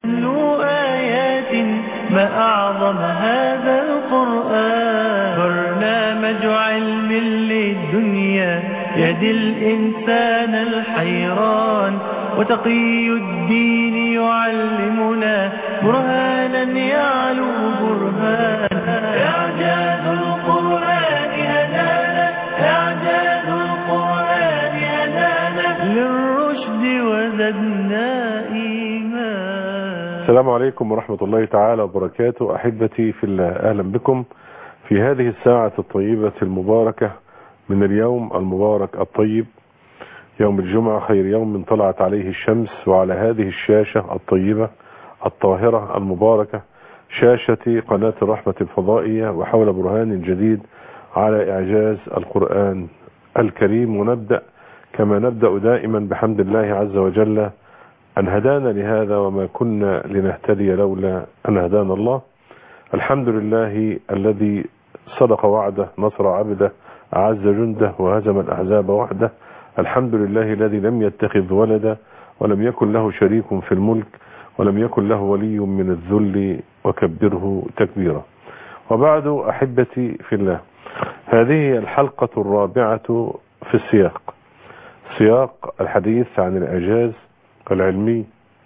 نتلو آيات ما أعظم هذا القرآن برنامج علم للدنيا يهدي الإنسان الحيران وتقي الدين يعلمنا برهانا يعلو برهان إعجاز القرآن هدانا إعجاز القرآن هدانا للرشد وزدنا إيمان السلام عليكم ورحمة الله تعالى وبركاته أحبتي في الله أهلا بكم في هذه الساعة الطيبة المباركة من اليوم المبارك الطيب يوم الجمعة خير يوم طلعت عليه الشمس وعلى هذه الشاشة الطيبة الطاهرة المباركة شاشة قناة الرحمة الفضائية وحول برهان جديد على إعجاز القرآن الكريم ونبدأ كما نبدأ دائما بحمد الله عز وجل أن هدانا لهذا وما كنا لنهتدي لولا أن هدانا الله الحمد لله الذي صدق وعده نصر عبده أعز جنده وهزم الأحزاب وحده الحمد لله الذي لم يتخذ ولدا ولم يكن له شريك في الملك ولم يكن له ولي من الذل وكبره تكبيرا وبعد أحبتي في الله هذه الحلقة الرابعة في السياق سياق الحديث عن الإعجاز العلمي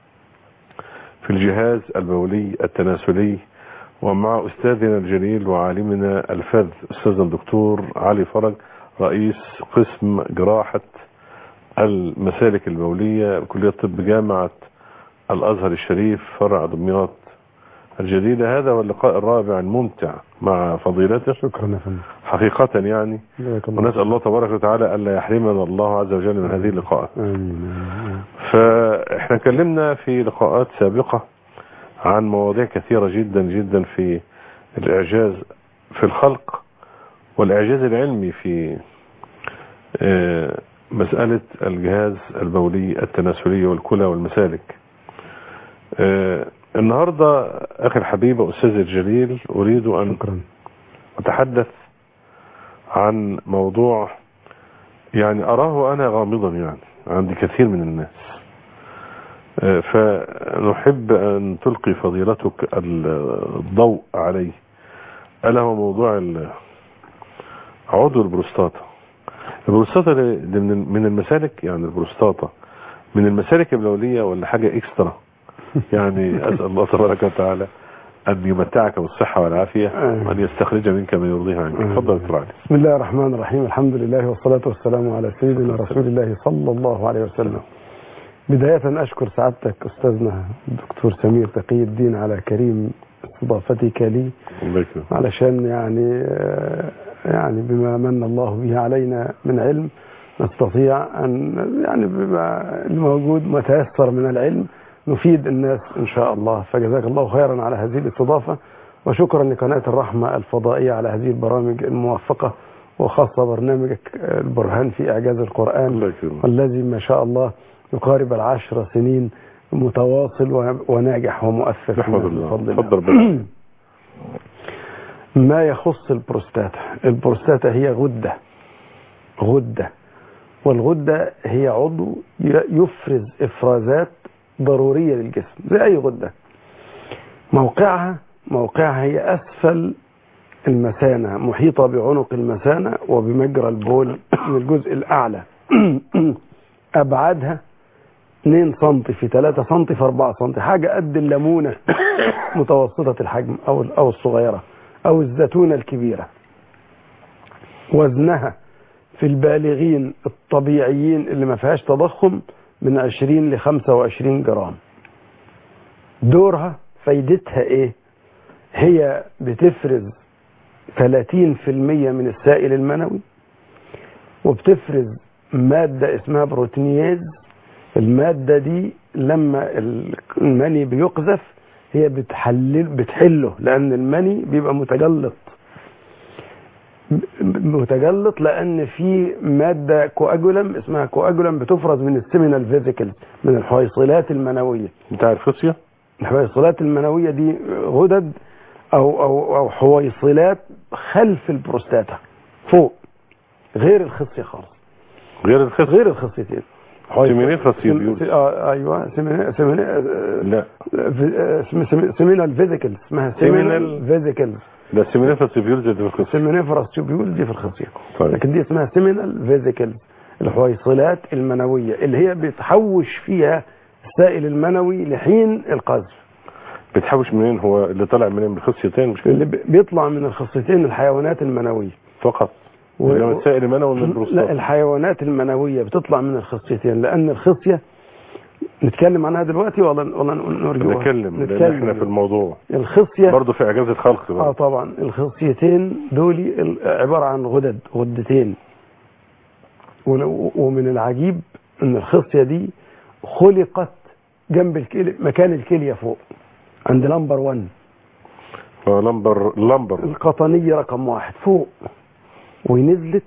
في الجهاز البولي التناسلي ومع أستاذنا الجليل وعالمنا الفذ أستاذنا الدكتور علي فرج رئيس قسم جراحة المسالك البولية بكلية طب جامعة الأزهر الشريف فرع دمياط الجديدة هذا هو اللقاء الرابع الممتع مع فضيلته شكرا يا فندم حقيقة يعني جزاك الله ونسأل الله تبارك وتعالى ألا يحرمنا الله عز وجل من هذه اللقاءات آمين آمين. فاحنا اتكلمنا في لقاءات سابقة عن مواضيع كثيرة جدا جدا في الإعجاز في الخلق والإعجاز العلمي في آه، مسألة الجهاز البولي التناسلي والكلى والمسالك آه، النهاردة أخي الحبيب أستاذ الجليل أريد أن شكرا أتحدث عن موضوع يعني أراه أنا غامضا يعني عند كثير من الناس آه، فنحب أن تلقي فضيلتك الضوء عليه ألا هو موضوع ال- عضو البروستاتا البروستاتا دي دي من من المسالك يعني البروستاتا من المسالك البولية ولا حاجة إكسترا يعني أسأل الله تبارك وتعالى أن يمتعك بالصحة والعافية آمين. وأن يستخرج منك ما يرضيه عنك آمين. تفضل دكتور علي بسم الله الرحمن الرحيم الحمد لله والصلاة والسلام على سيدنا رسول الله صلى الله عليه وسلم بداية أشكر سعادتك أستاذنا الدكتور سمير تقي الدين على كريم استضافتك لي الله يكرمك علشان يعني آه، يعني بما من الله به علينا من علم نستطيع أن يعني بما الموجود متيسر من العلم نفيد الناس إن شاء الله فجزاك الله خيرا على هذه الاستضافة وشكرا لقناة الرحمة الفضائية على هذه البرامج الموفقة وخاصة برنامجك آه، البرهان في إعجاز القرآن الله يكرمك والذي ما شاء الله يقارب العشر سنين متواصل و- وناجح ومؤثر نحمد في الله فضل تفضل بالله ما يخص البروستاتا البروستاتا هي غدة غدة والغدة هي عضو ي- يفرز إفرازات ضرورية للجسم زي أي غدة موقعها موقعها هي أسفل المثانة محيطة بعنق المثانة وبمجرى البول من الجزء الأعلى أبعادها 2 سم في 3 سم في 4 سم حاجة قد الليمونة متوسطة الحجم أو أو الصغيرة أو الزيتونة الكبيرة وزنها في البالغين الطبيعيين اللي ما فيهاش تضخم من 20 ل 25 جرام دورها فايدتها ايه هي بتفرز 30% من السائل المنوي وبتفرز مادة اسمها بروتينيز المادة دي لما المني بيقذف هي بتحلل بتحله لأن المني بيبقى متجلط متجلط لأن في مادة كواجولم اسمها كواجولم بتفرز من السيمينال فيزيكلز من الحويصلات المنوية بتاع الخصية الحويصلات المنوية دي غدد أو أو أو حويصلات خلف البروستاتا فوق غير الخصية خالص غير الخصية غير الخصيتين سيمينيفرس تيوبيولز. اه ايوه سيميني سيميني لا سيمينال فيزيكلز اسمها سيمينال Seminal- فيزيكلز ده سيمينيفرس تيوبيولز اللي في الخصية سيمينيفرس تيوبيول دي في الخصيه طيب. لكن دي اسمها سيمينال فيزيكلز الحويصلات المنويه اللي هي بتحوش فيها السائل المنوي لحين القذف بتحوش منين هو اللي طالع منين من الخصيتين مش اللي كده ب- بيطلع من الخصيتين الحيوانات المنويه فقط و- انما السائل المنوي من لا البروستات الحيوانات المنويه بتطلع من الخصيتين لان الخصيه نتكلم عنها دلوقتي ولا ولا نرجوها نتكلم لان احنا في الموضوع الخصيه برضه في اعجاز الخلق اه برضه. طبعا الخصيتين دول ال- عباره عن غدد غدتين ون- ومن العجيب ان الخصيه دي خلقت جنب الكلي مكان الكليه فوق عند لمبر 1 هو لمبر لمبر القطنيه رقم واحد فوق ونزلت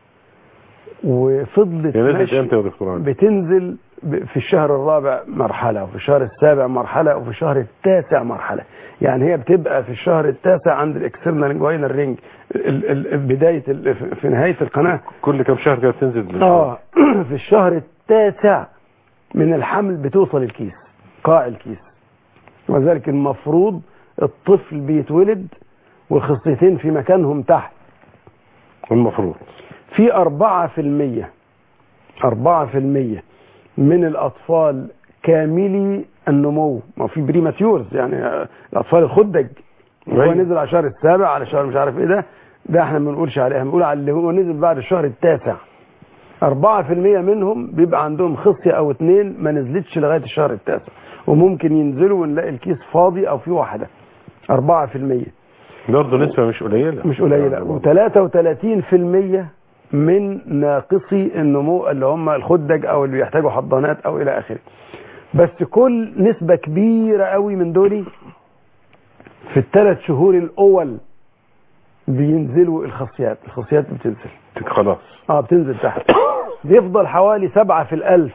وفضلت هي نزلت ماشية امتى يا دكتور علي؟ بتنزل ب- في الشهر الرابع مرحلة وفي الشهر السابع مرحلة وفي الشهر التاسع مرحلة يعني هي بتبقى في الشهر التاسع عند الاكسترنال جوينال رينج ال- ال- بداية ال- في- في نهاية القناة كل كام شهر كده بتنزل اه في الشهر التاسع من الحمل بتوصل الكيس قاع الكيس وذلك المفروض الطفل بيتولد والخصيتين في مكانهم تحت المفروض في أربعة في المية أربعة في المية من الأطفال كاملي النمو ما في بريماتيورز يعني آه، الأطفال الخدج اللي هو أيوة. نزل على الشهر السابع على الشهر مش عارف ايه ده ده احنا ما بنقولش عليه بنقول على اللي هو نزل بعد الشهر التاسع أربعة في المية منهم بيبقى عندهم خصية أو اتنين ما نزلتش لغاية الشهر التاسع وممكن ينزلوا ونلاقي الكيس فاضي أو في واحدة أربعة في المية برضه نسبة مش قليلة مش قليلة و33% من ناقصي النمو اللي هم الخدج او اللي بيحتاجوا حضانات او الى اخره بس كل نسبة كبيرة قوي من دول في الثلاث شهور الاول بينزلوا الخصيات الخصيات بتنزل خلاص اه بتنزل تحت بيفضل حوالي سبعة في الألف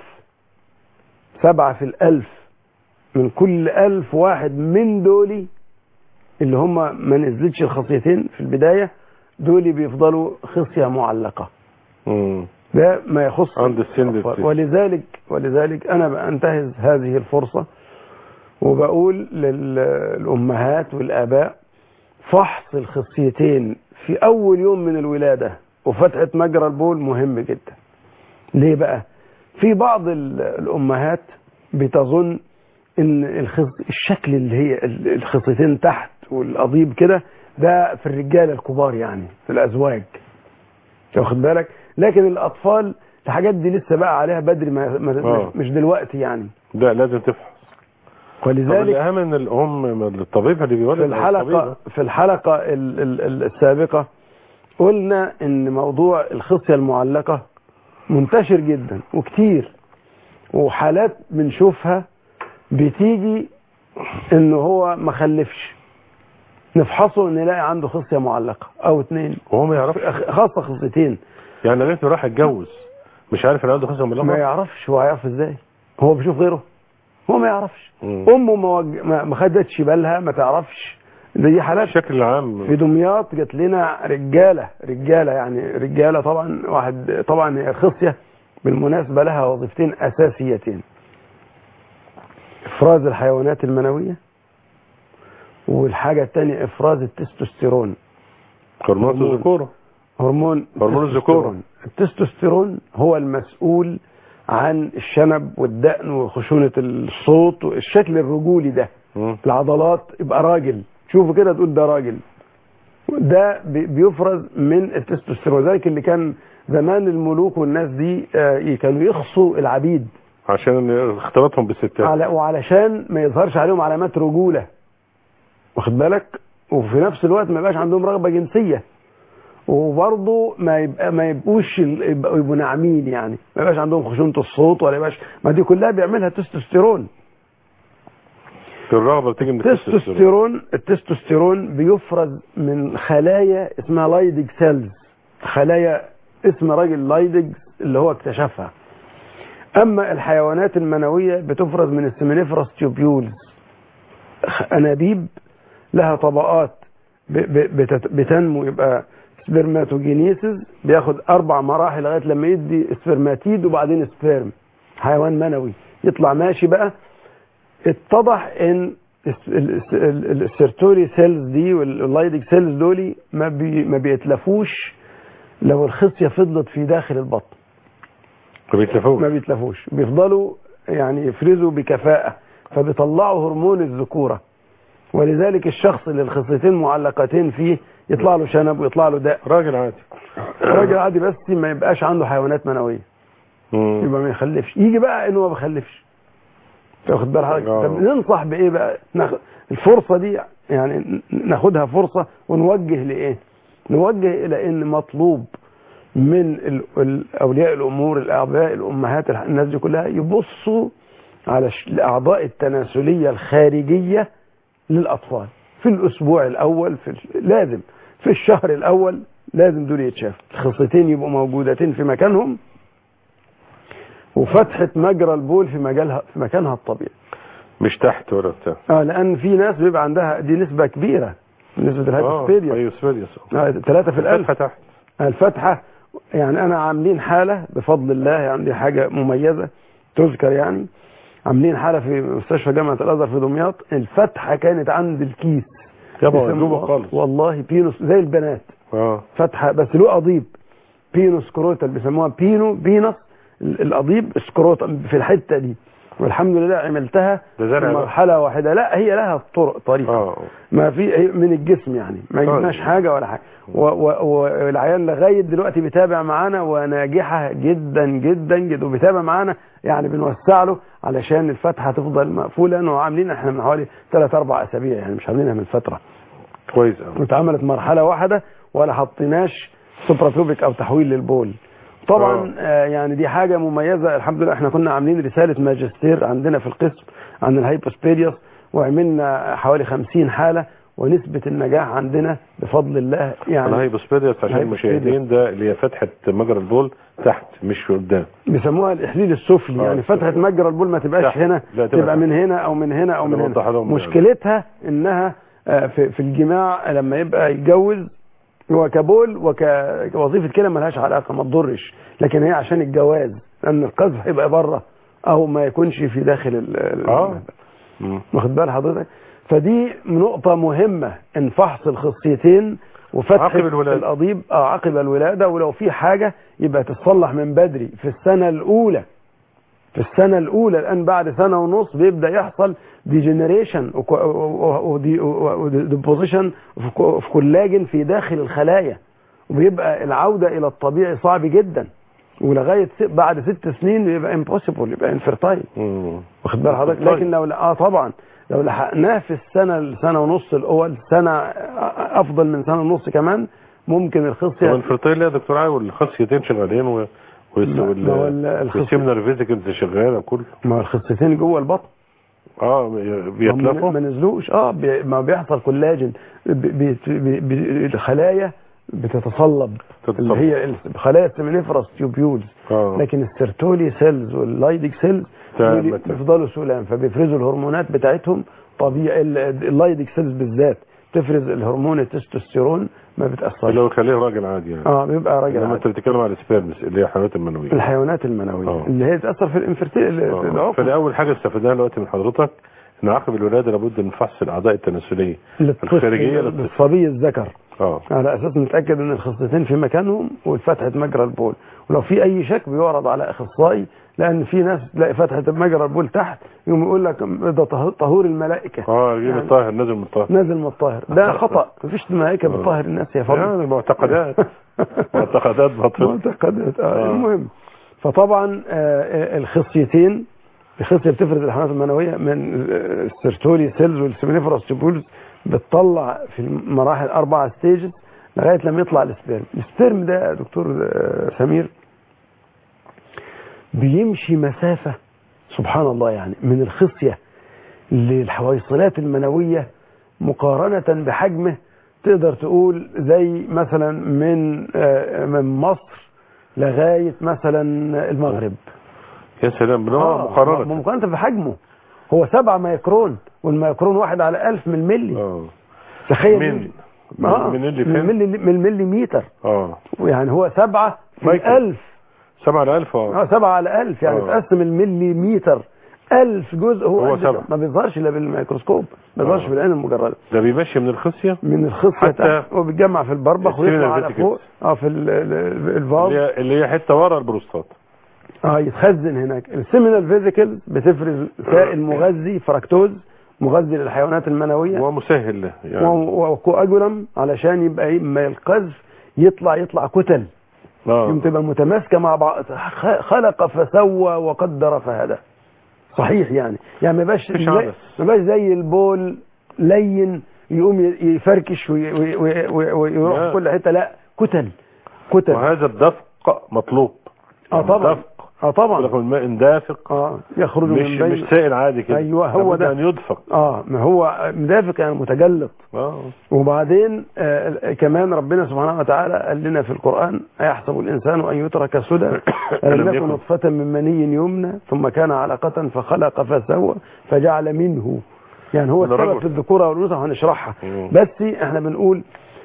سبعة في الألف من كل ألف واحد من دول اللي هم ما نزلتش الخصيتين في البداية دول بيفضلوا خصية معلقة مم. ده ما يخص عند السن الأطفال. التسع. ولذلك ولذلك أنا بأنتهز هذه الفرصة وبقول للأمهات والآباء فحص الخصيتين في أول يوم من الولادة وفتحة مجرى البول مهم جدا ليه بقى في بعض ال- الأمهات بتظن ان الخص... الشكل اللي هي ال- الخصيتين تحت والقضيب كده ده في الرجاله الكبار يعني في الازواج واخد بالك لكن الاطفال الحاجات دي لسه بقى عليها بدري ما ما- آه. مش, مش دلوقتي يعني ده لازم تفحص طب ولذلك الأهم ان الأم الطبيب اللي بيولد في أو الحلقة الطبيبة. في الحلقة ال- ال- ال- السابقة قلنا ان موضوع الخصية المعلقة منتشر جدا وكتير وحالات بنشوفها بتيجي ان هو ما خلفش نفحصه نلاقي عنده خصية معلقة او اتنين وهو ما يعرفش خاصة خصيتين يعني لغايه ما راح اتجوز مش عارف ان عنده خصم ما بالله يعرفش هو هيعرف ازاي هو بيشوف غيره هو ما يعرفش مم. امه ما, وج... ما ما خدتش بالها ما تعرفش ده دي حالات الشكل العام في دمياط جات لنا رجاله رجاله يعني رجاله طبعا واحد طبعا هي الخصيه بالمناسبه لها وظيفتين اساسيتين افراز الحيوانات المنويه والحاجه الثانيه افراز التستوستيرون هرمونات هرمون. الذكوره هرمون هرمون الذكورة. التستوستيرون. التستوستيرون هو المسؤول عن الشنب والدقن وخشونه الصوت والشكل الرجولي ده مم. العضلات يبقى راجل شوفوا كده تقول ده راجل ده بي- بيفرز من التستوستيرون ذلك اللي كان زمان الملوك والناس دي آه، كانوا يخصوا العبيد عشان اختلاطهم بالستات على وعلشان ما يظهرش عليهم علامات رجوله واخد بالك وفي نفس الوقت ما يبقاش عندهم رغبه جنسيه وبرضه ما يبقى ما يبقوش ال- يبقوا يبقوا ناعمين يعني ما يبقاش عندهم خشونه الصوت ولا يبقاش ما دي كلها بيعملها تستوستيرون في الرغبه بتيجي من التستوستيرون التستوستيرون التستوستيرون بيفرز من خلايا اسمها لايدج سيلز خلايا اسم راجل لايدج اللي هو اكتشفها اما الحيوانات المنويه بتفرز من السمنيفرس تيوبيولز انابيب لها طبقات ب- ب- بتت- بتنمو يبقى سبرماتوجينيسيس بياخد اربع مراحل لغايه لما يدي سبرماتيد وبعدين سبيرم حيوان منوي يطلع ماشي بقى اتضح ان الس- ال- الس- ال- السيرتوري سيلز دي واللايدك سيلز دول ما بي ما بيتلفوش لو الخصيه فضلت في داخل البطن ما بيتلفوش ما بيتلفوش بيفضلوا يعني يفرزوا بكفاءة فبيطلعوا هرمون الذكورة ولذلك الشخص اللي الخصيتين معلقتين فيه يطلع له شنب ويطلع له داء راجل عادي راجل عادي بس ما يبقاش عنده حيوانات منوية مم. يبقى ما يخلفش يجي بقى انه ما بيخلفش تاخد بال حضرتك آه. طب ننصح بايه بقى ناخد الفرصة دي يعني ن- ناخدها فرصة ونوجه لايه نوجه الى ان مطلوب من ال- ال- اولياء الامور الاباء الامهات الح- الناس دي كلها يبصوا على ش- الاعضاء التناسليه الخارجيه للاطفال في الاسبوع الاول في الش- لازم في الشهر الاول لازم دول يتشافوا الخصيتين يبقوا موجودتين في مكانهم وفتحه مجرى البول في مجالها في مكانها الطبيعي مش تحت ولا بتاع اه لان في ناس بيبقى عندها دي نسبه كبيره نسبه الهايبوسبيديا هايبوسبيديا آه ثلاثة في الألف فتحة تحت الفتحة يعني أنا عاملين حالة بفضل الله يعني دي حاجة مميزة تذكر يعني عاملين حالة في مستشفى جامعة الأزهر في دمياط الفتحة كانت عند الكيس يابا بيسموها- جوه خالص والله بينوس زي البنات اه فتحة بس له قضيب بينو سكروتال بيسموها بينو بينس ال- القضيب سكروتال في الحتة دي والحمد لله عملتها ده في زرع بقى. مرحلة واحدة لا هي لها طرق طريقة اه ما في هي من الجسم يعني ما جبناش طيب. حاجه ولا حاجه و- و- والعيال لغايه دلوقتي بيتابع معانا وناجحه جدا جدا جدا وبيتابع معانا يعني بنوسع له علشان الفتحه تفضل مقفوله لانه عاملين احنا من حوالي ثلاث اربع اسابيع يعني مش عاملينها من فتره كويس قوي واتعملت مرحله واحده ولا حطيناش سوبراتوبيك او تحويل للبول طبعا آه يعني دي حاجه مميزه الحمد لله احنا كنا عاملين رساله ماجستير عندنا في القسم عن الهايبوسبيديوس وعملنا حوالي 50 حاله ونسبه النجاح عندنا بفضل الله يعني الهايبوسبيديا عشان الهايبوسبيديا. المشاهدين ده اللي هي فتحة مجرى البول تحت مش في قدام بيسموها الاحليل السفلي آه، يعني فتحه السفلي. مجرى البول ما تبقاش تحت. هنا لا، تبقى تبقى تحت. من هنا او من هنا او أنا من بوضح هنا لهم يعني. مشكلتها انها آه، في في الجماع لما يبقى يتجوز هو كبول وكوظيفه كده ملهاش علاقه ما تضرش لكن هي عشان الجواز لان القذف هيبقى بره او ما يكونش في داخل ال- ال- اه مم. واخد بال حضرتك فدي نقطة مهمة ان فحص الخصيتين وفتح عقب الولادة. القضيب اه عقب الولادة ولو في حاجة يبقى تتصلح من بدري في السنة الأولى في السنة الأولى الآن بعد سنة ونص بيبدأ يحصل ديجنريشن وديبوزيشن في كولاجين في داخل الخلايا وبيبقى العودة إلى الطبيعي صعب جدا ولغاية س- بعد ست سنين يبقى امبوسيبل يبقى انفرتايل مم. واخد بال حضرتك طيب. لكن لو اه طبعا لو لحقناه في السنه السنه ونص الاول سنه افضل من سنه ونص كمان ممكن طب الخصيه الفرطين يا دكتور عاي والخصيتين شغالين و لا، ما هو ال- الخصية- والسيمنر فيزيكلز شغاله كله ما هو الخصيتين جوه البطن اه هم بيتلفوا ما نزلوش اه بي ما بيحصل كولاجين بي بي بي بي الخلايا بتتصلب تتصلب. اللي هي ال- خلايا السيمينيفرس تيوبيولز اه لكن السيرتولي سيلز واللايدك سيلز تمام. دول بيفضلوا سلام فبيفرزوا الهرمونات بتاعتهم طبيعي ال- اللايدك سيلز بالذات تفرز الهرمون التستوستيرون ما اللي بتاثرش هو يخليه راجل عادي يعني اه بيبقى راجل لما عادي. انت بتتكلم على السبيرمز اللي هي الحيوانات المنويه الحيوانات المنويه آه. اللي هي تاثر في الانفرتيل آه. العقم فلأول حاجه استفدناها دلوقتي من حضرتك ان عقب الولاده لابد من فحص الاعضاء التناسليه للطفل الخارجية للطفل. للصبي الذكر اه على اساس نتاكد ان الخصيتين في مكانهم والفتحه مجرى البول ولو في اي شك بيعرض على اخصائي لان في ناس تلاقي فتحه مجرى البول تحت يقوم يقول لك ده طه- طهور الملائكه اه جيب يعني- الطاهر نازل من الطاهر نازل من الطاهر ده خطا مفيش ملائكه آه. بتطهر الناس يا فضل يعني معتقدات معتقدات باطله معتقدات آه. آه. المهم فطبعا آه، آه، الخصيتين الخصيه بتفرز الحملات المنويه من آه، السيرتولي سيلز والسيمينيفروس تيبولز بتطلع في المراحل اربع ستيجز لغايه لما يطلع السبيرم السبيرم ده يا دكتور آه، سمير بيمشي مسافه سبحان الله يعني من الخصيه للحويصلات المنويه مقارنه بحجمه تقدر تقول زي مثلا من آه، من مصر لغايه مثلا المغرب يا سلام بنوع آه، مقارنه مقارنه بحجمه هو سبعة مايكرون والمايكرون واحد على ألف من الملي اه تخيل من آه، من اللي من فين الملي من المليمتر اه يعني هو سبعة في مايكرو. الألف 7 على 1000 اه اه 7 على 1000 يعني آه. تقسم المليمتر 1000 جزء هو, هو قد ده. سبعة. ما بيظهرش الا بالميكروسكوب ما بيظهرش آه. بالعين المجرده ده بيمشي من الخصيه من الخصيه حتى تحت وبيتجمع في البربخ السيمينال ويطلع على فيتيكلز. فوق اه في ال- ال- الفاز اللي هي اللي هي حته ورا البروستات اه يتخزن هناك السيمينال فيزيكل بتفرز سائل مغذي فركتوز مغذي للحيوانات المنويه ومسهل له يعني و- وكواجولم علشان يبقى ايه ما القذف يطلع يطلع كتل يوم اه تبقى متماسكه مع بعض خ- خلق فسوى وقدر فهدى صحيح يعني يعني ما يبقاش مفيش زي عبث. ما يبقاش زي البول لين يقوم ي- يفركش وي- وي- وي- وي- ويروح لا. في كل حته لا كتل كتل وهذا الدفق مطلوب اه طبعا دفق اه طبعا يقول لك من ماء دافق اه يخرج مش من بين مش سائل عادي كده أيوة، هو لابد ده. ان يدفق اه ما هو مدافق يعني متجلط اه وبعدين آه كمان ربنا سبحانه وتعالى قال لنا في القرآن أيحسب الإنسان أن يترك سدى ألم ألم يكن يكن. نطفة من مني يمنى ثم كان علقة فخلق فسوى فجعل منه يعني هو من السبب الرجل. في الذكورة والأنثى وهنشرحها مم. بس احنا بنقول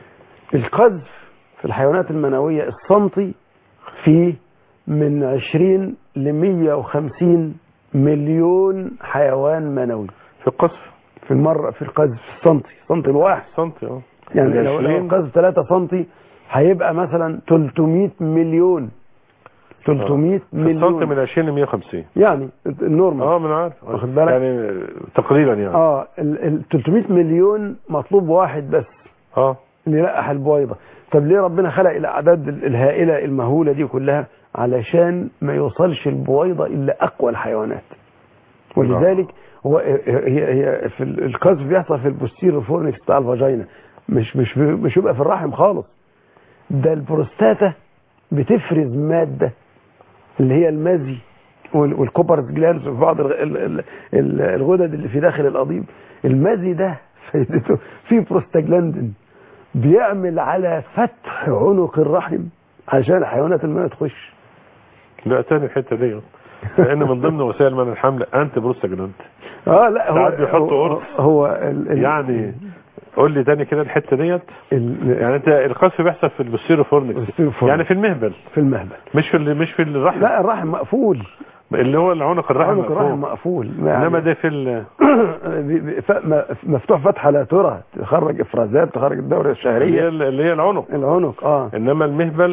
القذف في الحيوانات المنوية السنتي فيه من 20 ل 150 مليون حيوان منوي في القصف في المرة في القذف السنتي السنتي الواحد سنتي اه يعني من لو لو 20 القذف 3 سم هيبقى مثلا 300 مليون 300 في السنتي مليون من 20 ل 150 يعني النورمال اه من عارف واخد بالك؟ يعني تقريبا يعني اه ال ال 300 مليون مطلوب واحد بس اه اللي يلقح البويضه طب ليه ربنا خلق الاعداد ال- الهائله المهوله دي كلها علشان ما يوصلش البويضه الا اقوى الحيوانات ولذلك هو هي هي في ال- القذف بيحصل في البوستيرو فورنكس بتاع الفاجينا مش مش بي- مش يبقى في الرحم خالص ده البروستاتا بتفرز ماده اللي هي المازي وال- والكوبرز جلانز وفي بعض الغ- ال- ال- ال- الغدد اللي في داخل القضيب المازي ده فايدته فيه بروستاجلاندين بيعمل على فتح عنق الرحم عشان الحيوانات المنوية تخش لا تاني الحته دي لان من ضمن وسائل منع الحمل انتي بروستاجلاند اه لا هو ساعات بيحطوا هو, قرص. هو ال ال يعني قول لي تاني كده الحته ديت ال يعني انت القذف بيحصل في البوستيرو فورنكس البوستيرو فورنكس. يعني في المهبل في المهبل مش في ال- مش في الرحم لا الرحم مقفول اللي هو العنق الرحم عنق الرحم مقفول. مقفول انما ده في ال- بي- بي- ف- م- مفتوح فتحه لا ترى تخرج افرازات تخرج الدوره اللي هي الشهريه اللي هي العنق العنق اه انما المهبل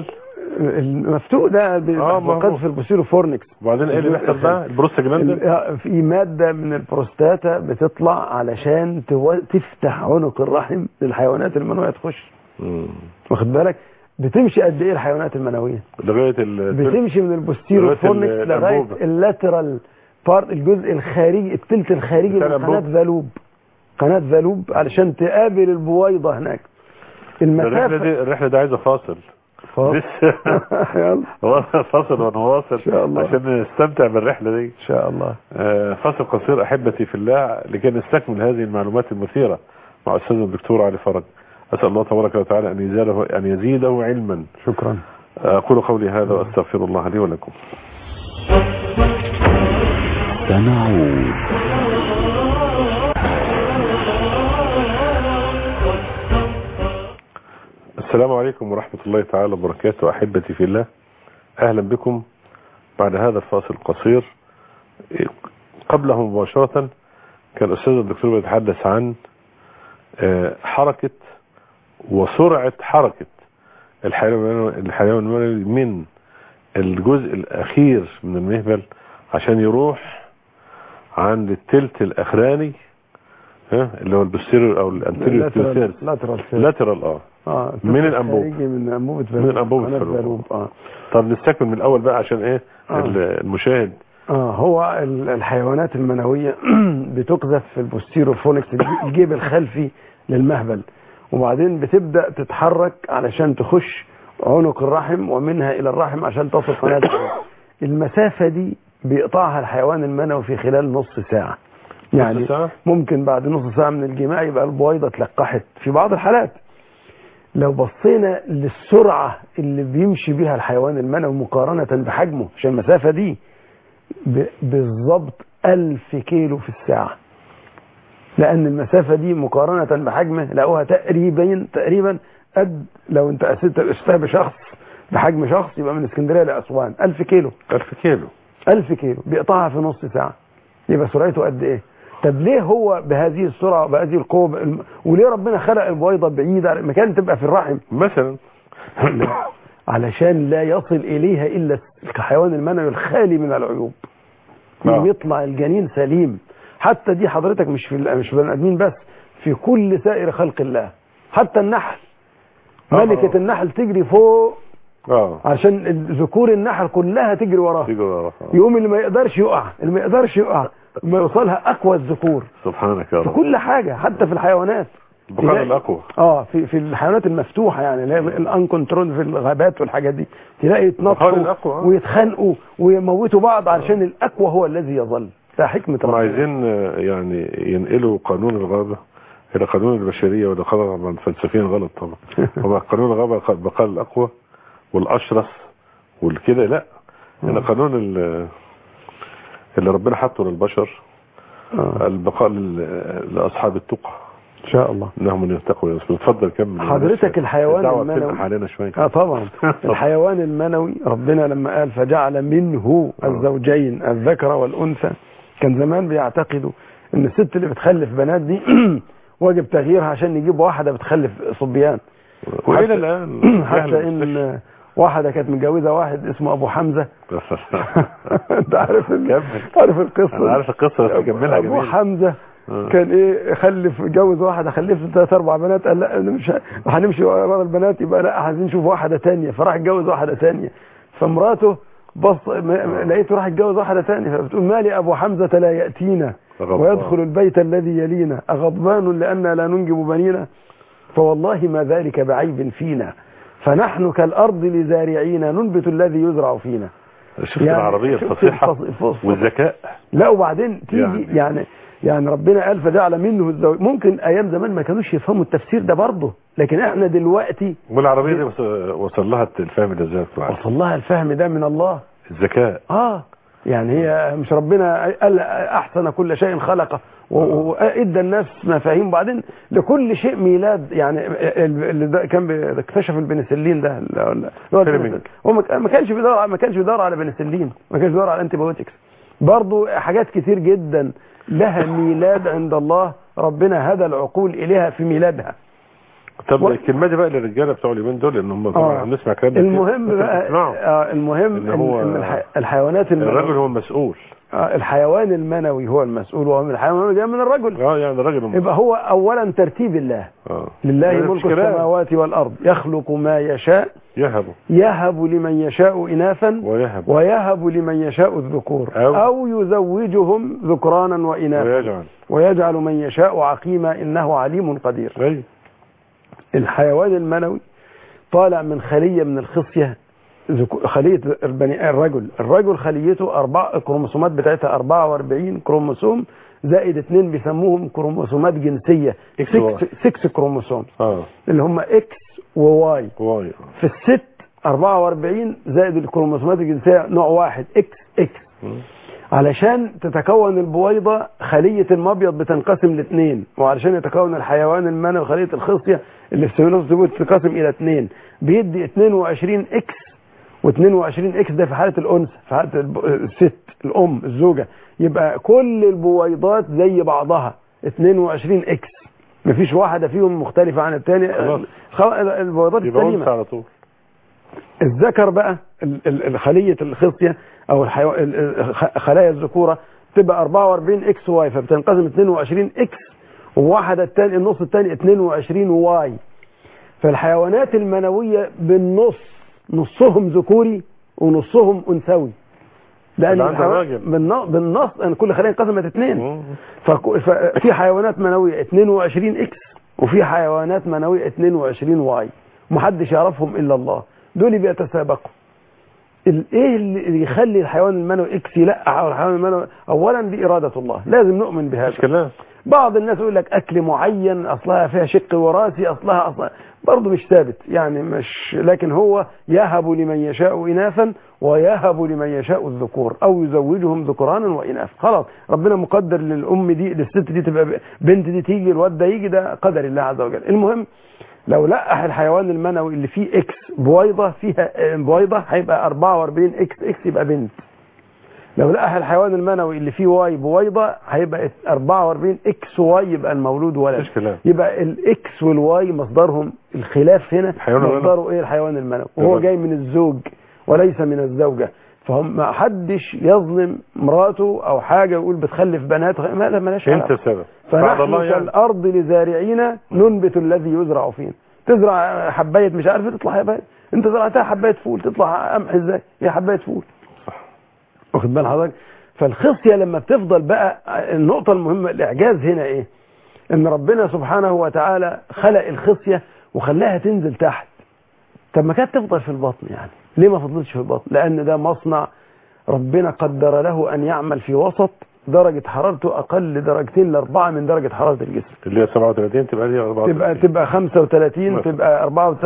المفتوح ده بي- آه، ما هو. قد في البوستيرو فورنكس وبعدين ايه اللي بيحصل بقى البروستاجلاند ال- في مادة من البروستاتا بتطلع علشان تو- تفتح عنق الرحم للحيوانات المنوية تخش مم. واخد بالك بتمشي قد ايه الحيوانات المنوية لغايه ال بتمشي من البوستيرو لغاية فورنكس ال- لغاية الأنبوبة. اللاترال بارت الجزء الخارجي التلت الخارجي من بتاع قناة الأنبوبة. فالوب قناة فالوب علشان تقابل البويضة هناك الرحله المسافة دي الرحله دي عايزه فاصل فاصل. لسه يلا هو فاصل ونواصل إن شاء الله. عشان نستمتع بالرحله دي ان شاء الله آه، فاصل قصير احبتي في الله لكي نستكمل هذه المعلومات المثيره مع استاذ الدكتور علي فرج اسال الله تبارك وتعالى ان يزيده ان يزيده علما شكرا اقول قولي هذا واستغفر الله لي ولكم سنعود السلام عليكم ورحمة الله تعالى وبركاته أحبتي في الله أهلا بكم بعد هذا الفاصل القصير قبله مباشرة كان الأستاذ الدكتور بيتحدث عن آه، حركة وسرعة حركة الحيوان الحيوان المنوي من الجزء الأخير من المهبل عشان يروح عند التلت الأخراني ها اللي هو البستيريور أو الأنتيريور لاترال لاترال لاترال اه اه من الأنبوب. خارجي من انبوبه من أنبوبة قناة فالوب. فالوب اه طب نستكمل من الاول بقى عشان ايه آه. المشاهد اه هو ال- الحيوانات المنويه بتقذف في البوستيرو فونكس الجيب الخلفي للمهبل وبعدين بتبدا تتحرك علشان تخش عنق الرحم ومنها الى الرحم عشان تصل قناه الفالوب. المسافه دي بيقطعها الحيوان المنوي في خلال نص ساعه يعني ساعة؟ ممكن بعد نص ساعه من الجماع يبقى البويضه اتلقحت في بعض الحالات لو بصينا للسرعة اللي بيمشي بيها الحيوان المنوي مقارنة بحجمه عشان المسافة دي ب- بالظبط ألف كيلو في الساعة لأن المسافة دي مقارنة بحجمه لقوها تقريبا تقريبا قد لو أنت قسيت قستها بشخص بحجم شخص يبقى من اسكندريه لاسوان 1000 كيلو 1000 كيلو 1000 كيلو بيقطعها في نص ساعه يبقى سرعته قد ايه طب ليه هو بهذه السرعه وبهذه القوه الم- وليه ربنا خلق البويضه بعيده عن المكان تبقى في الرحم مثلا علشان لا يصل اليها الا الحيوان المنوي الخالي من العيوب آه. يوم يطلع الجنين سليم حتى دي حضرتك مش في ال- مش في البني ادمين بس في كل سائر خلق الله حتى النحل آه. ملكة النحل تجري فوق اه عشان ال- ذكور النحل كلها تجري وراها تيجي وراها. يقوم اللي ما يقدرش يقع اللي ما يقدرش يقع ما يوصلها اقوى الذكور سبحانك يا في رب كل حاجة حتى في الحيوانات بقال تلاقي- الاقوى اه في في الحيوانات المفتوحه يعني اللي هي الان كنترول في الغابات والحاجات دي تلاقي بقال يتنططوا الأقوى، آه. ويتخانقوا ويموتوا بعض علشان الاقوى هو الذي يظل ده حكمه هم ربنا عايزين آه، يعني ينقلوا قانون الغابة إلى قانون البشرية وده طبعا فلسفيا غلط طبعا هو قانون الغابة قال- بقال الأقوى والأشرس والكده لا هنا قانون ال- اللي ربنا حطه للبشر آه. البقاء لل- لأصحاب التقى ان شاء الله إنهم من يتقوا ويصبروا اتفضل كمل حضرتك الحيوان الدعوة المنوي- بتنقح علينا شوية اه طبعا الحيوان المنوي ربنا لما قال فجعل منه الزوجين الذكر والانثى كان زمان بيعتقدوا ان الست اللي بتخلف بنات دي واجب تغييرها عشان يجيب واحده بتخلف صبيان وإلى حتى- الآن جهل حتى المستشفى. ان واحده كانت متجوزه واحد اسمه ابو حمزه انت عارف ال- كمل. عارف القصه أنا عارف القصة بس كملها ابو جميل حمزه آه. كان ايه خلف جوز واحده خلف ثلاث اربع بنات قال لا أنا مش ه- هنمشي ورا البنات يبقى لا عايزين نشوف واحده تانية فراح اتجوز واحده تانية فمراته بص م- م- لقيته راح اتجوز واحده تانية فبتقول مالي ابو حمزه لا ياتينا غضبان. ويدخل البيت الذي يلينا اغضبان لأننا لا ننجب بنينا فوالله ما ذلك بعيب فينا فنحن كالأرض لزارعين ننبت الذي يزرع فينا شفت يعني العربية شفت الفصيحة الفص- الفص- والذكاء لا وبعدين تيجي يعني. يعني يعني, يعني ربنا قال فجعل منه الزوج ممكن ايام زمان ما كانوش يفهموا التفسير ده برضه لكن احنا دلوقتي والعربية دي وص- وصل لها الفهم ده ازاي بتوع وصل لها الفهم ده من الله الذكاء اه يعني هي مش ربنا قال احسن كل شيء خلقه و- وادى الناس مفاهيم وبعدين لكل شيء ميلاد يعني اللي ده كان بي- اكتشف البنسلين ده اللي هو- اللي هو فيلمينج. البنسلين. هو ما كان- ما كانش بيدور ما كانش بيدور على بنسلين ما كانش بيدور على انتي بايوتكس برضه حاجات كتير جدا لها ميلاد عند الله ربنا هدى العقول اليها في ميلادها طب و- الكلمة دي بقى للرجالة بتوع اليومين دول ان هم طبعا آه. بنسمع كلام كتير. المهم أنت بقى بتسمعه. آه المهم إن إن هو إن الح- الحيوانات الرجل المنوية هو المسؤول آه، الحيوان المنوي هو المسؤول وهو من الحيوان المنوي جاي من الرجل اه يعني الراجل المسؤول يبقى هو اولا ترتيب الله اه لله يعني ملك مفيش كلام. السماوات والارض يخلق ما يشاء يهبه يهب لمن يشاء اناثا ويهب ويهب لمن يشاء الذكور أو- او يزوجهم ذكرانا واناثا ويجعل ويجعل من يشاء عقيما انه عليم قدير ايوه الحيوان المنوي طالع من خليه من الخصيه ذكو- خليه البني الرجل الرجل خليته اربع الكروموسومات بتاعتها 44 كروموسوم زائد اثنين بيسموهم كروموسومات جنسيه إكس وواي. 6 كروموسوم اه اللي هم اكس وواي واي في الست 44 زائد الكروموسومات الجنسيه نوع واحد اكس اكس مم. علشان تتكون البويضة خلية المبيض بتنقسم لاثنين وعلشان يتكون الحيوان المنوي خلية الخصية اللي في سيمينوس تنقسم إلى اثنين بيدي 22 اكس و22 اكس ده في حالة الأنثى في حالة الب- الست الأم الزوجة يبقى كل البويضات زي بعضها 22 اكس مفيش واحدة فيهم مختلفة عن الثانية خلاص. خل- البويضات يبقى السليمة انثى على طول الذكر بقى ال- ال- الخلية الخصية او الحيو... ال- ال- خ- خلايا الذكورة تبقى 44 اكس واي فبتنقسم 22 اكس وواحدة التاني النص الثاني 22 واي فالحيوانات المنوية بالنص نصهم ذكوري ونصهم انثوي لان اللي عند الحيوان- الراجل. بالن- بالنص ان كل خليه انقسمت اثنين مم. فك- ففي حيوانات منوية 22 اكس وفي حيوانات منوية 22 واي محدش يعرفهم الا الله دول بيتسابقوا ال- ايه اللي يخلي الحيوان المنوي اكس يلقح على الحيوان المنوي اولا دي اراده الله لازم نؤمن بهذا مش كلام بعض الناس يقول لك اكل معين اصلها فيها شق وراثي اصلها اصلها برضه مش ثابت يعني مش لكن هو يهب لمن يشاء اناثا ويهب لمن يشاء الذكور او يزوجهم ذكرانا واناثا خلاص ربنا مقدر للام دي للست دي تبقى ب- بنت دي تيجي الواد ده يجي ده قدر الله عز وجل المهم لو لقح الحيوان المنوي اللي فيه اكس بويضه فيها آه، بويضه هيبقى 44 اكس اكس يبقى بنت لو لقح الحيوان المنوي اللي فيه واي بويضه هيبقى 44 اكس واي يبقى المولود ولد مفيش كلام يبقى الاكس والواي مصدرهم الخلاف هنا الحيوان المنوي. مصدره ايه الحيوان المنوي وهو تمام. جاي من الزوج وليس من الزوجه فهم ما حدش يظلم مراته او حاجه يقول بتخلف بنات ما لا ملاش انت علاقة. سبب بعد فنحن الله يعني كالارض لزارعين ننبت الذي يزرع فينا تزرع حبايه مش عارف تطلع حبايه انت زرعتها حبايه فول تطلع قمح ازاي هي حبايه فول واخد بال حضرتك فالخصيه لما بتفضل بقى النقطه المهمه الاعجاز هنا ايه ان ربنا سبحانه وتعالى خلق الخصيه وخلاها تنزل تحت طب ما كانت تفضل في البطن يعني ليه ما فضلتش في البطن لان ده مصنع ربنا قدر له ان يعمل في وسط درجة حرارته أقل درجتين لأربعة من درجة حرارة الجسم اللي هي 37 تبقى دي 34 تبقى تبقى 35 مثلا. تبقى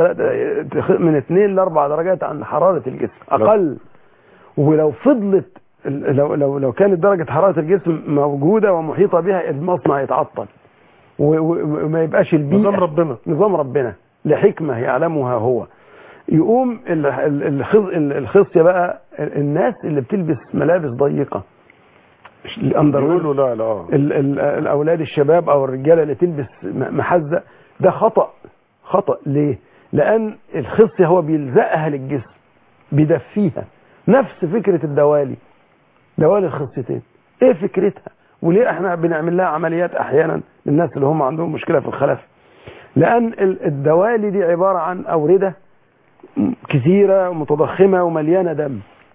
34 من 2 ل 4 درجات عن حرارة الجسم أقل ولو فضلت لو لو لو كانت درجة حرارة الجسم موجودة ومحيطة بها المصنع يتعطل و- و- وما يبقاش البيئة نظام ربنا نظام ربنا لحكمة يعلمها هو يقوم ال- ال- الخص- ال- الخصية بقى الناس اللي بتلبس ملابس ضيقة الأندروير يقولوا لا لا اه ال- ال- الاولاد الشباب او الرجاله اللي تلبس م- محزق ده خطا خطا ليه لان الخصيه هو بيلزقها للجسم بيدفيها نفس فكره الدوالي دوالي الخصيتين ايه فكرتها وليه احنا بنعمل لها عمليات احيانا للناس اللي هم عندهم مشكله في الخلف لان ال- الدوالي دي عباره عن اورده م- كثيره ومتضخمه ومليانه دم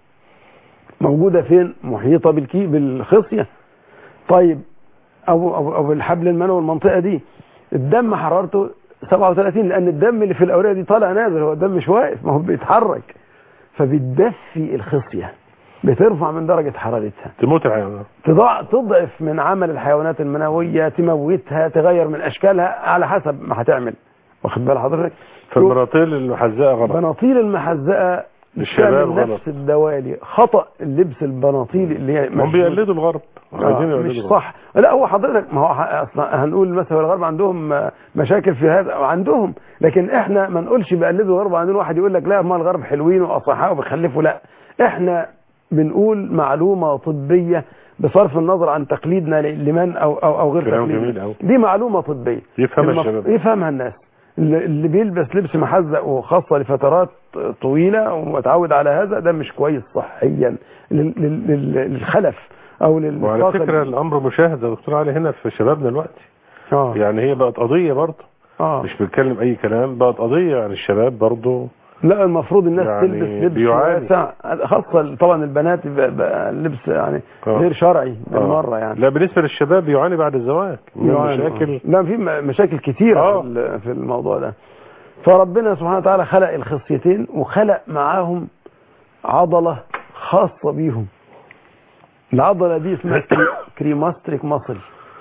موجوده فين محيطه بالكي بالخصيه طيب او او او الحبل المنوي المنطقه دي الدم حرارته 37 لان الدم اللي في الاورده دي طالع نازل هو الدم مش واقف ما هو بيتحرك فبتدفي الخصيه بترفع من درجه حرارتها تموت الحيوانات تضع تضعف من عمل الحيوانات المنويه تموتها تغير من اشكالها على حسب ما هتعمل واخد بال حضرتك فالمراطيل المحزقه غلط بناطيل المحزقه الشباب بتعمل غلط. نفس الدوالي خطا اللبس البناطيل اللي هي هم بيقلدوا الغرب عايزين آه يقلدوا مش الغرب. صح لا هو حضرتك ما هو ح- اصلا هنقول مثلا الغرب عندهم آه، مشاكل في هذا عندهم لكن احنا ما نقولش بيقلدوا الغرب عندنا واحد يقول لك لا ما الغرب حلوين واصحاء وبيخلفوا لا احنا بنقول معلومه طبيه بصرف النظر عن تقليدنا ل- لمن او او, أو غير كلام تقليدنا جميل أوي. دي معلومه طبيه يفهمها المف- الشباب. يفهمها الناس اللي اللي بيلبس لبس محزق وخاصة لفترات طويلة ومتعود على هذا ده مش كويس صحيا لل- لل- لل- للخلف او وعلى للطاقة فكره الامر مشاهد يا دكتور علي هنا في شبابنا دلوقتي اه يعني هي بقت قضيه برضه اه مش بنتكلم اي كلام بقت قضيه يعني الشباب برضه لا المفروض الناس يعني تلبس لبس بيعاني. واسع خاصة طبعا البنات يبقى- بقى اللبس يعني آه. غير شرعي آه. بالمرة يعني لا بالنسبه للشباب يعاني بعد الزواج من يعني مشاكل لا في م- مشاكل كتيرة آه. في ال- في الموضوع ده فربنا سبحانه وتعالى خلق الخصيتين وخلق معاهم عضلة خاصة بيهم العضلة دي اسمها كري- كريماستريك ماسل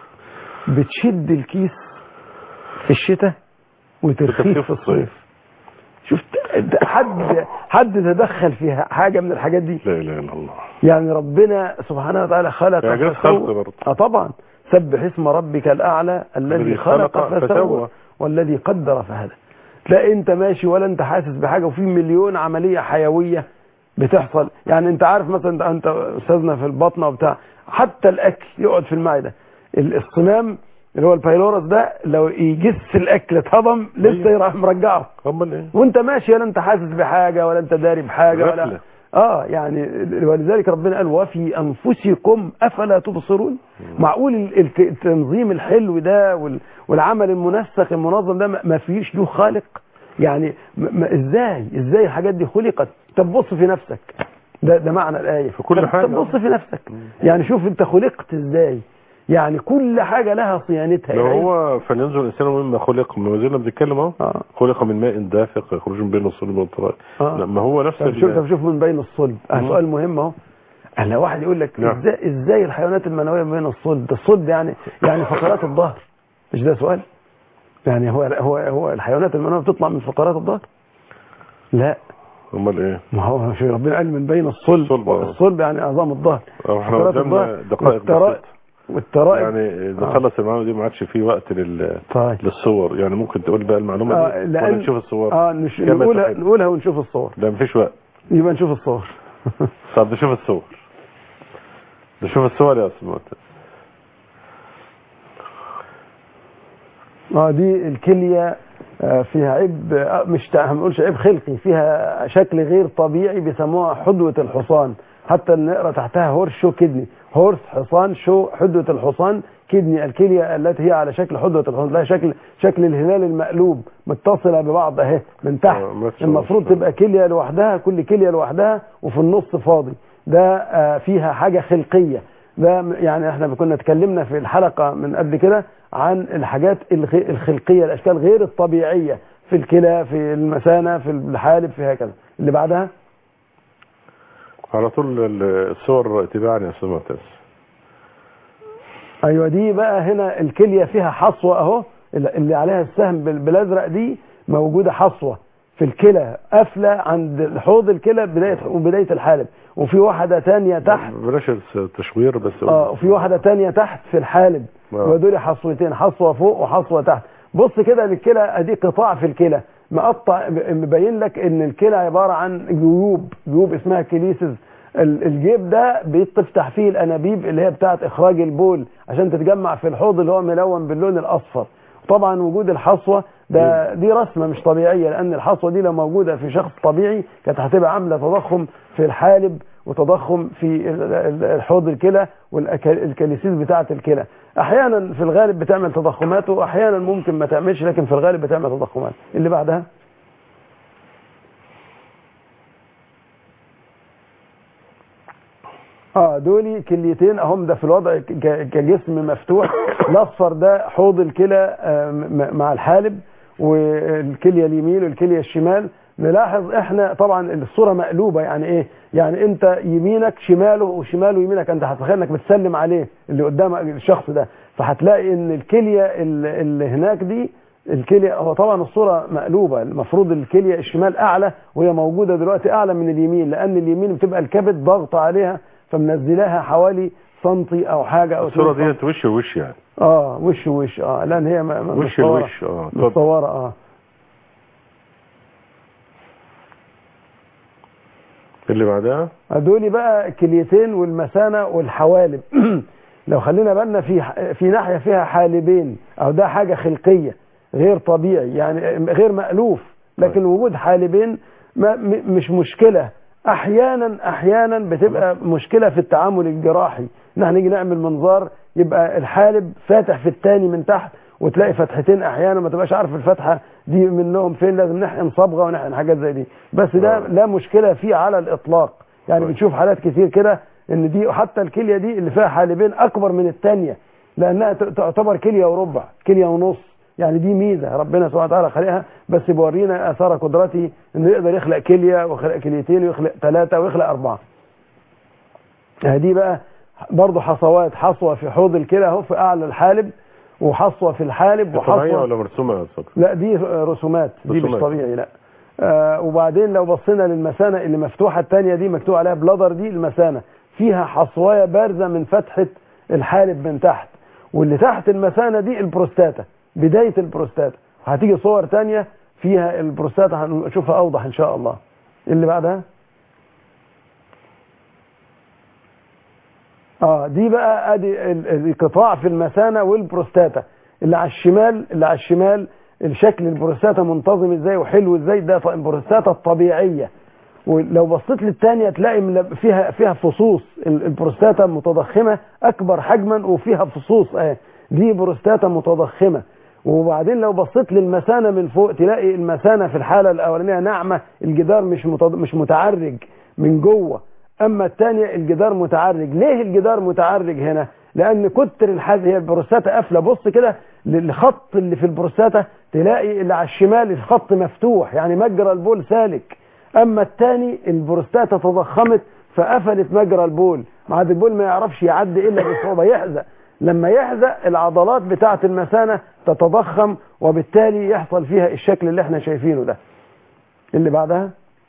بتشد الكيس في الشتاء وترخيه في الصيف شفت حد حد تدخل فيها حاجة من الحاجات دي لا اله الا الله يعني ربنا سبحانه وتعالى خلق إعجاز فسوى. خلق برضه. اه طبعا سبح اسم ربك الاعلى الذي الذي خلق خلق فسوى فسوى. والذي قدر فهدى تلاقي انت ماشي ولا انت حاسس بحاجه وفي مليون عمليه حيويه بتحصل يعني انت عارف مثلا انت- انت استاذنا في البطنه وبتاع حتى الاكل يقعد في المعده ال- الصمام اللي هو البايلورس ده لو يجس الاكل اتهضم لسه أيوة. يروح مرجعه امال ايه وانت ماشي ولا انت حاسس بحاجه ولا انت داري بحاجه ولا غفلة. اه يعني ولذلك ربنا قال وفي انفسكم افلا تبصرون معقول ال- الت- التنظيم الحلو ده وال- والعمل المنسق المنظم ده ما- ما فيش له خالق يعني م- ما ازاي ازاي الحاجات دي خلقت طب بص في نفسك ده ده معنى الايه في كل طب- حاجة. طب بص في نفسك يعني شوف انت خلقت ازاي يعني كل حاجه لها صيانتها لو يعني هو فلينظر الانسان مما خلق ما زلنا بنتكلم اهو آه. خلق من ماء دافق يخرج من بين الصلب والتراب آه. لا، ما هو نفس طب ال- شوف طب شوف من بين الصلب آه مم. سؤال مهم اهو هلا واحد يقول لك نعم. ازاي ازاي الحيوانات المنويه بين الصلب ده الصلب يعني يعني فقرات الظهر مش ده سؤال يعني هو هو هو الحيوانات المنويه بتطلع من فقرات الظهر لا امال ايه ما هو شو ربنا قال من بين الصلب الصلب، آه. الصلب يعني عظام الظهر أو احنا فقرات قدامنا الظهر دقائق والترائب بسيطة. والترائب يعني اذا آه. خلص المعلومه دي ما عادش في وقت لل... طيب للصور يعني ممكن تقول بقى المعلومه آه دي لأن- ولا نشوف الصور اه نش... كما نقولها تحب. نقولها ونشوف الصور لا مفيش وقت يبقى نشوف الصور طب نشوف الصور نشوف الصور يا استاذ معتز. اه دي الكلية آه، فيها عيب آه، مش تع- ما نقولش عيب خلقي فيها شكل غير طبيعي بيسموها حدوة الحصان حتى نقرا تحتها هورس شو كدني هورس حصان شو حدوة الحصان كدني الكلية التي هي على شكل حدوة الحصان لها شكل شكل الهلال المقلوب متصلة ببعض اهي من تحت آه، ما شاء الله. المفروض تبقى كلية لوحدها كل كلية لوحدها وفي النص فاضي ده آه، فيها حاجة خلقية ده م- يعني احنا كنا اتكلمنا في الحلقة من قبل كده عن الحاجات الخ- الخلقية الأشكال غير الطبيعية في الكلى في المثانة في الحالب في هكذا اللي بعدها على طول ال- الصور تباعا يا استاذ معتز ايوه دي بقى هنا الكليه فيها حصوه اهو اللي عليها السهم بال- بالازرق دي موجوده حصوه في الكلى قافله عند حوض الكلى بدايه وبدايه الحالب وفي واحده تانية تحت بلاش التشوير بس اه وفي واحده تانية تحت في الحالب آه. ودول حصوتين حصوه فوق وحصوه تحت بص كده للكلى ادي قطاع في الكلى مقطع مبين لك ان الكلى عباره عن جيوب جيوب اسمها كليسز ال- الجيب ده بتفتح فيه الانابيب اللي هي بتاعه اخراج البول عشان تتجمع في الحوض اللي هو ملون باللون الاصفر طبعا وجود الحصوه ده دي رسمه مش طبيعيه لان الحصوه دي لو موجوده في شخص طبيعي كانت هتبقى عامله تضخم في الحالب وتضخم في ال- ال- الحوض الكلى والكاليسيس بتاعه الكلى احيانا في الغالب بتعمل تضخمات واحيانا ممكن ما تعملش لكن في الغالب بتعمل تضخمات اللي بعدها اه دولي كليتين اهم ده في الوضع ك- كجسم مفتوح الاصفر ده حوض الكلى آه، م- مع الحالب والكليه اليمين والكليه الشمال نلاحظ احنا طبعا الصوره مقلوبه يعني ايه يعني انت يمينك شماله وشماله يمينك انت هتتخيل انك بتسلم عليه اللي قدامك الشخص ده فهتلاقي ان الكليه ال- اللي هناك دي الكليه هو طبعا الصوره مقلوبه المفروض الكليه الشمال اعلى وهي موجوده دلوقتي اعلى من اليمين لان اليمين بتبقى الكبد ضغط عليها فمنزلاها حوالي سنتي او حاجه او الصورة اتنين ديت وش وش يعني اه وش وش اه لان هي م- م- وش مصورة. الوش اه اتفضل. مصوره اه اللي بعدها دول بقى كليتين والمثانه والحوالب لو خلينا بالنا في في ناحيه فيها حالبين او ده حاجه خلقيه غير طبيعي يعني غير مألوف لكن وجود حالبين ما م- مش مشكله احيانا احيانا بتبقى مشكله في التعامل الجراحي ان احنا نيجي نعمل منظار يبقى الحالب فاتح في الثاني من تحت وتلاقي فتحتين احيانا ما تبقاش عارف الفتحه دي منهم فين لازم نحقن صبغه ونحقن حاجات زي دي بس ده آه. لا مشكله فيه على الاطلاق يعني طيب. بنشوف حالات كتير كده ان دي حتى الكليه دي اللي فيها حالبين اكبر من الثانيه لانها ت- تعتبر كليه وربع كليه ونص يعني دي ميزه ربنا سبحانه وتعالى خلقها بس بيورينا اثار قدرته انه يقدر يخلق كليه ويخلق كليتين ويخلق ثلاثه ويخلق اربعه دي بقى برضه حصوات حصوه في حوض الكلى اهو في اعلى الحالب وحصوه في الحالب طبيعية وحصوه ولا مرسومة يا أستاذ؟ لا دي رسومات دي مش رسومات. طبيعي لا آه وبعدين لو بصينا للمثانه اللي مفتوحه الثانيه دي مكتوب عليها بلادر دي المثانه فيها حصوايه بارزه من فتحه الحالب من تحت واللي تحت المثانه دي البروستاتا بدايه البروستاتا هتيجي صور ثانيه فيها البروستاتا هنشوفها اوضح ان شاء الله اللي بعدها اه دي بقى ادي ال- القطاع في المثانه والبروستاتا اللي على الشمال اللي على الشمال الشكل البروستاتا منتظم ازاي وحلو ازاي ده ط- البروستاتا الطبيعيه ولو بصيت للثانيه تلاقي مل- فيها فيها فصوص ال- البروستاتا متضخمه اكبر حجما وفيها فصوص اه دي بروستاتا متضخمه وبعدين لو بصيت للمثانه من فوق تلاقي المثانه في الحاله الاولانيه ناعمه الجدار مش متض- مش متعرج من جوه اما الثانيه الجدار متعرج ليه الجدار متعرج هنا لان كتر الحاجه هي البروستاتا قافله بص كده للخط اللي في البروستاتا تلاقي اللي على الشمال الخط مفتوح يعني مجرى البول سالك اما الثاني البروستاتا تضخمت فقفلت مجرى البول مع البول ما يعرفش يعدي الا بصعوبه يحزق لما يحزق العضلات بتاعه المثانه تتضخم وبالتالي يحصل فيها الشكل اللي احنا شايفينه ده اللي بعدها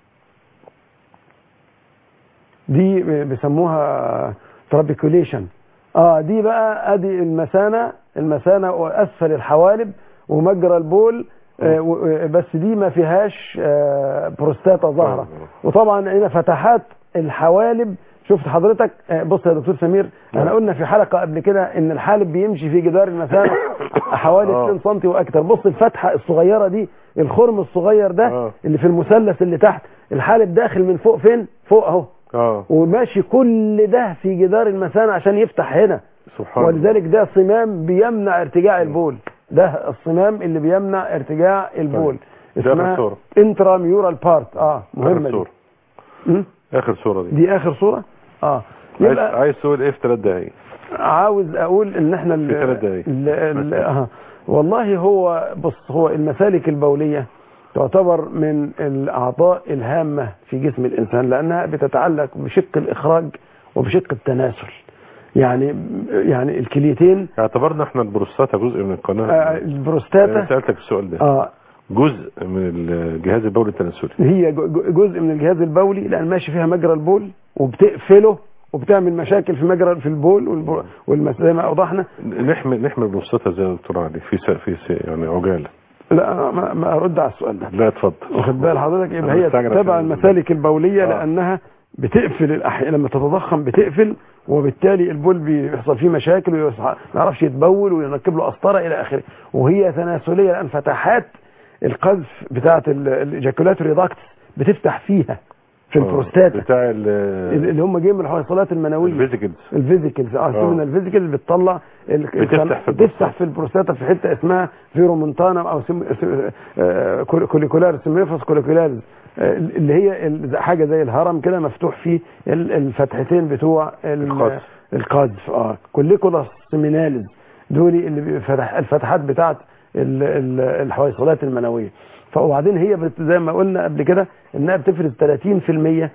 دي بيسموها ترابيكوليشن اه دي بقى ادي المثانه المثانه واسفل الحوالب ومجرى البول آه و- آه، بس دي ما فيهاش آه بروستاتا ظاهره وطبعا هنا فتحات الحوالب شفت حضرتك آه، بص يا دكتور سمير احنا قلنا في حلقه قبل كده ان الحالب بيمشي في جدار المثانه حوالي آه. 2 سم واكتر بص الفتحه الصغيره دي الخرم الصغير ده آه. اللي في المثلث اللي تحت الحالب داخل من فوق فين فوق اهو اه وماشي كل ده في جدار المثانه عشان يفتح هنا سبحان الله ولذلك ده صمام بيمنع ارتجاع البول ده الصمام اللي بيمنع ارتجاع البول دي آخر صورة. انترا ميورال بارت اه اخر مهمه دي صورة م? اخر صورة دي دي اخر صوره اه عايز يبقى عايز تقول ايه في ثلاث دقايق عاوز اقول ان احنا ال- في ثلاث دقايق. ال- ال- آه. والله هو بص هو المسالك البوليه تعتبر من الاعضاء الهامه في جسم الانسان لانها بتتعلق بشق الاخراج وبشق التناسل يعني يعني الكليتين اعتبرنا احنا البروستاتا جزء من القناة آه انا البروستاتا سألتك السؤال ده اه جزء من الجهاز البولي التناسلي هي جو- جو- جزء من الجهاز البولي لان ماشي فيها مجرى البول وبتقفله وبتعمل مشاكل في مجرى في البول والبول والمس... زي ما اوضحنا نحمي نحمي البروستاتا زي ما دكتور علي في س... في س... يعني عجالة لا أنا ما, ما ارد على السؤال ده لا اتفضل واخد بال حضرتك يبقى أنا هي مستعجل تبع عشان- المسالك البوليه آه. لانها بتقفل الأحياء لما تتضخم بتقفل وبالتالي البول بيحصل فيه مشاكل ويصح- ما يعرفش يتبول ويركب له قسطره الى اخره وهي تناسليه لان فتحات القذف بتاعه الايجاكولاتوري داكتس بتفتح فيها في آه. البروستاتا بتاع ال اللي هم جايين من الحويصلات المنويه الفيزيكلز الفيزيكلز اه آه. من الفيزيكلز بتطلع ال- بتفتح في بتفتح في البروستاتا في حته اسمها فيرومونتانا او سم... سم... آه، كول- كوليكولار سيميفوس كوليكولارز آه، اللي هي ال- حاجه زي الهرم كده مفتوح فيه ال- الفتحتين بتوع ال- القذف. القذف اه كوليكولاس سيمينالز دول اللي بيفتح الفتحات بتاعت ال- ال- الحويصلات المنويه فوبعدين هي بت... زي ما قلنا قبل كده انها بتفرز 30%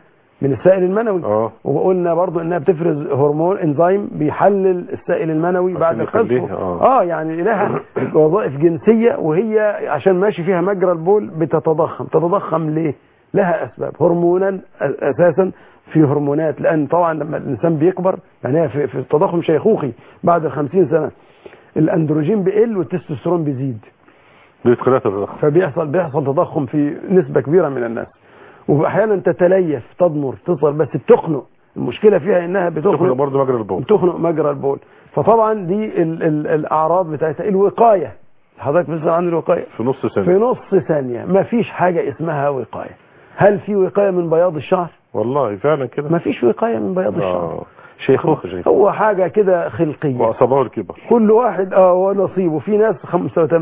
من السائل المنوي اه وقلنا برضو انها بتفرز هرمون انزيم بيحلل السائل المنوي بعد عشان القذف يخليه، آه. اه يعني لها وظائف جنسيه وهي عشان ماشي فيها مجرى البول بتتضخم تتضخم ليه لها اسباب هرمونال أ- اساسا في هرمونات لان طبعا لما الانسان بيكبر يعني هي في, في التضخم شيخوخي بعد ال 50 سنه الاندروجين بيقل والتستوستيرون بيزيد بيدخلها تتضخم فبيحصل بيحصل تضخم في نسبة كبيرة من الناس واحيانا تتليف تضمر تصل بس بتخنق المشكلة فيها انها تدخل بتخنق برضه مجرى البول بتخنق مجرى البول فطبعا دي ال ال الاعراض بتاعتها الوقاية حضرتك بتسأل عن الوقاية في نص في سنة نص ثانية ما فيش حاجة اسمها وقاية هل في وقاية من بياض الشعر والله فعلا كده ما فيش وقاية من بياض الشعر اه شيخوخة شيخ هو حاجة كده خلقية واصابه الكبر كل واحد اه ونصيبه في ناس 85%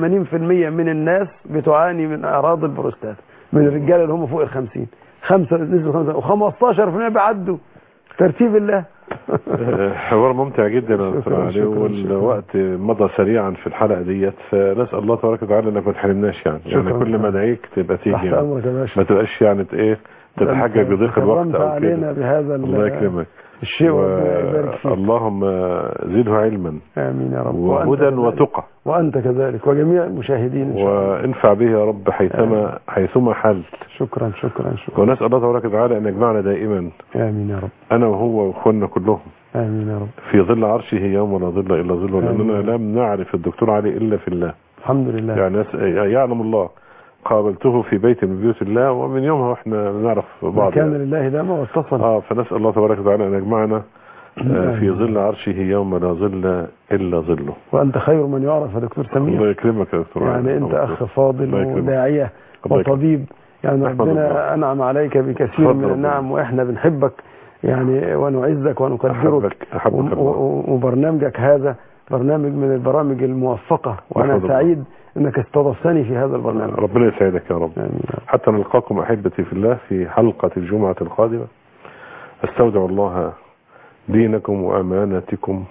من الناس بتعاني من اعراض البروستات من الرجاله اللي هم فوق ال 50 خمسة نسبة خمسة و15% بيعدوا ترتيب الله آه، حوار ممتع جدا يا دكتور شكراً، علي شكراً، والوقت مضى سريعا في الحلقه ديت فنسال الله تبارك وتعالى انك ما تحرمناش يعني يعني شكراً. كل ما ادعيك تبقى تيجي تحت يعني. امرك يا باشا ما تبقاش يعني ت- ايه تتحجج أنت بضيق الوقت كرمت او علينا كده بهذا ال- الله يكرمك الشيء وربنا يبارك فيك اللهم زده علما امين يا رب وأنت وهدى كذلك. وتقى وانت كذلك وجميع المشاهدين ان شاء الله وانفع به يا رب حيثما حيثما حل شكرا شكرا شكرا ونسال الله تبارك وتعالى ان يجمعنا دائما امين يا رب انا وهو واخواننا كلهم امين يا رب في ظل عرشه يوم لا ظل الا ظله لاننا آمين. لم نعرف الدكتور علي الا في الله الحمد لله يعني ناس- يعلم الله قابلته في بيت من بيوت الله ومن يومها واحنا نعرف ما بعض كان يعني. لله دام واتصل اه فنسال الله تبارك وتعالى ان يجمعنا آه، في آمين. ظل عرشه يوم لا ظل الا ظله وانت خير من يعرف يا دكتور سمير الله يكرمك يا دكتور يعني علي. انت الله اخ يكرمك. فاضل الله يكرمك. وداعية الله يكرمك. وطبيب يعني أحمد ربنا الله. انعم عليك بكثير اتفضل من ربنا. النعم واحنا بنحبك يعني ونعزك ونقدرك احبك احبك و- الله و- وبرنامجك هذا برنامج من البرامج الموفقة وانا أحمد الله. سعيد انك استضفتني في هذا البرنامج ربنا يسعدك يا رب آمين يا رب. حتى نلقاكم احبتي في الله في حلقه الجمعه القادمه استودع الله دينكم واماناتكم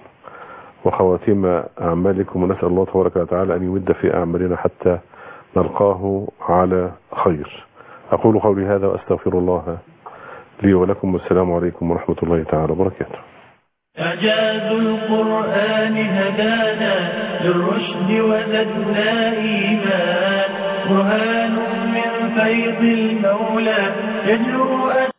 وخواتيم اعمالكم ونسال الله تبارك وتعالى ان يمد في اعمالنا حتى نلقاه على خير اقول قولي هذا واستغفر الله لي ولكم والسلام عليكم ورحمة الله تعالى وبركاته إعجاز القرآن هدانا للرشد وزدنا إيمان برهان من فيض المولى يجلو